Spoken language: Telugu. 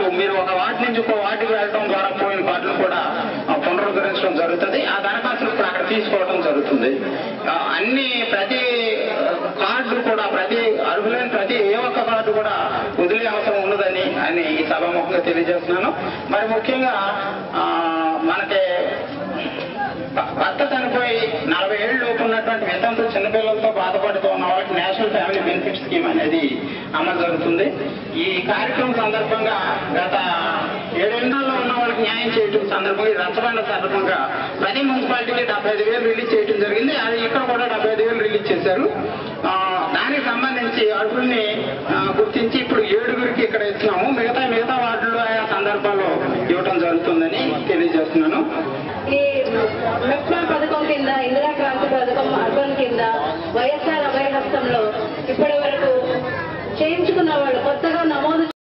మీరు ఒక వార్డు నుంచి ఇంకో వార్డుకి వెళ్ళడం ద్వారా పోయిన కార్డులు కూడా ఆ, పునరుద్ధరించడం జరుగుతుంది ఆ దరఖాస్తులు ఇప్పుడు అక్కడ తీసుకోవడం జరుగుతుంది ఆ, అన్ని ప్రతి ఆ, కార్డు కూడా ప్రతి అర్హులైన ప్రతి ఏ ఒక్క కార్డు కూడా వదిలే అవసరం ఉన్నదని అని ఈ సభాముఖంగా తెలియజేస్తున్నాను మరి ముఖ్యంగా ఆ, మనకి భర్త చనిపోయి నలభై ఏళ్ళు లోపు ఉన్నటువంటి వితంతులు చిన్నపిల్లలతో బాధపడుతూ ఉన్న వాళ్ళకి నేషనల్ ఫ్యామిలీ బెనిఫిట్ స్కీమ్ అనేది అమలు జరుగుతుంది ఈ కార్యక్రమం సందర్భంగా గత ఏడేళ్లలో ఉన్న వాళ్ళకి న్యాయం చేయడం సందర్భంగా ఈ రచ్చబండ సందర్భంగా ప్రతి మున్సిపాలిటీకి డెబ్బై ఐదు వేలు రిలీజ్ చేయడం జరిగింది అది ఇక్కడ కూడా డెబ్బై ఐదు వేలు రిలీజ్ చేశారు ఆ, దానికి సంబంధించి అర్హుల్ని ఆ, గుర్తించి ఇప్పుడు ఏడుగురికి ఇక్కడ ఇస్తున్నాము మిగతా మిగతా వార్డుల్లో ఆయా సందర్భాల్లో ఇవ్వడం జరుగుతుందని తెలియజేస్తున్నాను ఈ మెప్మా పథకం కింద ఇందిరా క్రాంతి పథకం అర్బన్ కింద వైఎస్ఆర్ అభయ హస్తంలో ఇప్పటి వరకు చేయించుకున్న వాళ్ళు కొత్తగా నమోదు